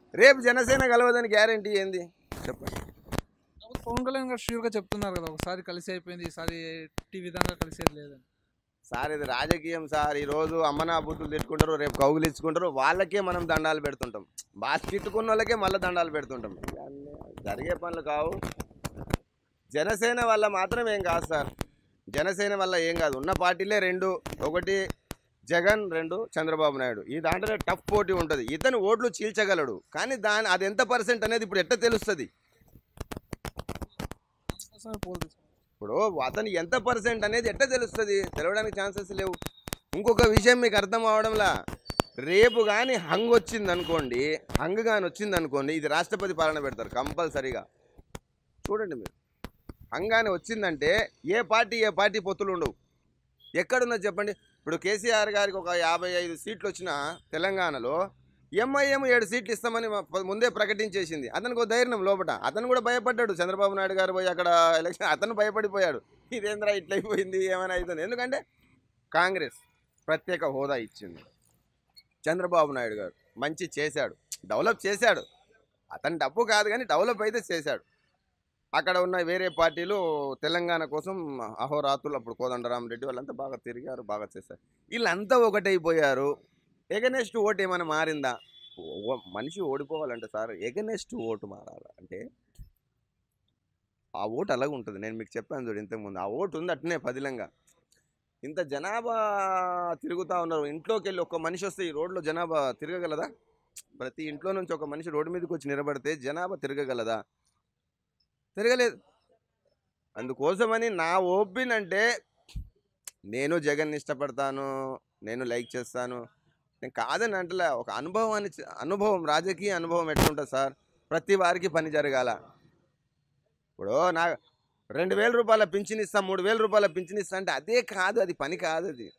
రేపు జనసేన కలవదని గ్యారంటీ ఏంది చెప్పండి కాకపోతే పవన్ కళ్యాణ్ గారు షూర్గా చెప్తున్నారు కదా ఒకసారి కలిసి అయిపోయింది ఈసారి ఈ విధంగా కలిసేది లేదని సార్ ఇది రాజకీయం సార్ ఈరోజు అమ్మనా బుద్ధులు తిట్టుకుంటారు రేపు కౌగులు ఇచ్చుకుంటారు వాళ్ళకే మనం దండాలు పెడుతుంటాం బాగా తిట్టుకున్న వాళ్ళకే మళ్ళీ దండాలు పెడుతుంటాం ఇవన్నీ జరిగే పనులు కావు జనసేన వల్ల మాత్రం ఏం కాదు సార్ జనసేన వల్ల ఏం కాదు ఉన్న పార్టీలే రెండు ఒకటి జగన్ రెండు చంద్రబాబు నాయుడు ఈ దాంట్లో టఫ్ పోటీ ఉంటుంది ఇతను ఓట్లు చీల్చగలడు కానీ దాని అది ఎంత పర్సెంట్ అనేది ఇప్పుడు ఎట్ట తెలుస్తుంది అందుకోసమే పోల్ తీసుకున్నారు ఇప్పుడు అతను ఎంత పర్సెంట్ అనేది ఎట్ట తెలుస్తుంది తెలవడానికి ఛాన్సెస్ లేవు ఇంకొక విషయం మీకు అర్థం అవడంలా రేపు కానీ హంగ్ వచ్చింది అనుకోండి హంగ్ కానీ వచ్చింది అనుకోండి ఇది రాష్ట్రపతి పాలన పెడతారు కంపల్సరీగా చూడండి మీరు హంగ్ కానీ వచ్చిందంటే ఏ పార్టీ ఏ పార్టీ పొత్తులు ఉండవు ఎక్కడున్నది చెప్పండి ఇప్పుడు కేసీఆర్ గారికి ఒక యాభై ఐదు సీట్లు వచ్చిన తెలంగాణలో ఎంఐఎం ఏడు సీట్లు ఇస్తామని మ- ముందే ప్రకటించేసింది అతనికి ఒక ధైర్యం లోపట అతను కూడా భయపడ్డాడు చంద్రబాబు నాయుడు గారు పోయి అక్కడ ఎలక్షన్ అతను భయపడిపోయాడు ఇదేంద్రా ఇట్లయిపోయింది ఏమైనా అవుతుంది ఎందుకంటే కాంగ్రెస్ ప్రత్యేక హోదా ఇచ్చింది చంద్రబాబు నాయుడు గారు మంచి చేశాడు డెవలప్ చేశాడు అతని డబ్బు కాదు కానీ డెవలప్ అయితే చేశాడు అక్కడ ఉన్న వేరే పార్టీలు తెలంగాణ కోసం అహోరాత్రులు అప్పుడు కోదండరామ్ రెడ్డి వాళ్ళంతా బాగా తిరిగారు బాగా చేశారు వీళ్ళంతా ఒకటైపోయారు ఎగనెస్ట్ ఓటు ఏమైనా మారిందా ఓ- మనిషి ఓడిపోవాలంటే సార్ ఎగనెస్ట్ ఓటు మారాలి అంటే ఆ ఓటు అలాగ ఉంటుంది నేను మీకు చెప్పాను చూడు ఇంతకుముందు ఆ ఓటు ఉంది అట్నే పదిలంగా ఇంత జనాభా తిరుగుతూ ఉన్నారు ఇంట్లోకి వెళ్ళి ఒక మనిషి వస్తే ఈ రోడ్లో జనాభా తిరగగలదా ప్రతి ఇంట్లో నుంచి ఒక మనిషి రోడ్డు మీదకి వచ్చి నిలబడితే జనాభా తిరగగలదా తిరగలేదు అందుకోసమని నా ఓపిన్ అంటే నేను జగన్ ఇష్టపడతాను నేను లైక్ చేస్తాను నేను కాదని అంటలే ఒక అనుభవాన్ని చ- అనుభవం రాజకీయ అనుభవం ఎట్లుంటుంది సార్ ప్రతి వారికి పని జరగాల ఇప్పుడు నా రెండు వేల రూపాయల పింఛన్ ఇస్తా మూడు వేల రూపాయల పింఛన్ ఇస్తా అంటే అదే కాదు అది పని కాదు అది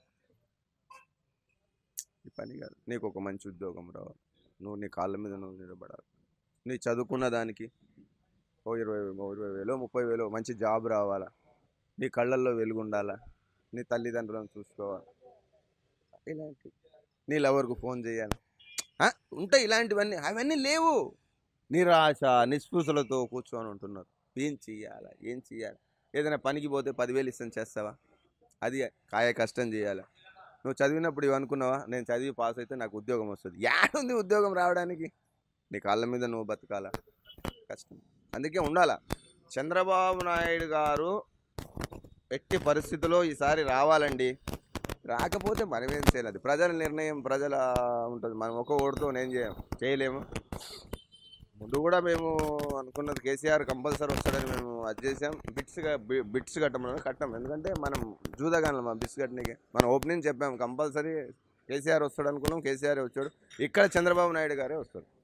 ఈ పని కాదు నీకు ఒక మంచి ఉద్యోగం రావాలి నువ్వు నీ కాళ్ళ మీద నువ్వు నిలబడాలి నీ చదువుకున్న దానికి ఓ ఇరవై ఓ ఇరవై వేలు ముప్పై వేలు మంచి జాబ్ రావాలా నీ కళ్ళల్లో వెలుగు ఉండాలా నీ తల్లిదండ్రులను చూసుకోవాలి ఇలాంటి నీ లవర్కు ఫోన్ చేయాలి ఆ, ఉంటాయి ఇలాంటివన్నీ అవన్నీ లేవు నిరాశ నిస్పృహలతో కూర్చొని ఉంటున్నారు ఏం చెయ్యాలా ఏం చెయ్యాలి ఏదైనా పనికి పోతే పదివేలు ఇస్తాను చేస్తావా అది కాయ కష్టం చేయాలి నువ్వు చదివినప్పుడు ఇవి అనుకున్నావా నేను చదివి పాస్ అయితే నాకు ఉద్యోగం వస్తుంది యాడుంది ఉద్యోగం రావడానికి నీ కాళ్ళ మీద నువ్వు బతకాలా కష్టం అందుకే ఉండాలా చంద్రబాబు నాయుడు గారు ఎట్టి పరిస్థితుల్లో ఈసారి రావాలండి రాకపోతే మనమేం చేయలేదు అది ప్రజల నిర్ణయం ప్రజల ఉంటుంది మనం ఒక ఓటుతో నేను చేయం చేయలేము ముందు కూడా మేము అనుకున్నది కేసీఆర్ కంపల్సరీ వస్తాడని మేము అది చేసాం బిట్స్గా బిట్స్ కట్టమని కట్టాం ఎందుకంటే మనం జూదగానం మా బిట్స్ కట్టడానికి మనం ఓపెనింగ్ చెప్పాం కంపల్సరీ కేసీఆర్ వస్తాడు అనుకున్నాం కేసీఆర్ వచ్చాడు ఇక్కడ చంద్రబాబు నాయుడు గారే వస్తాడు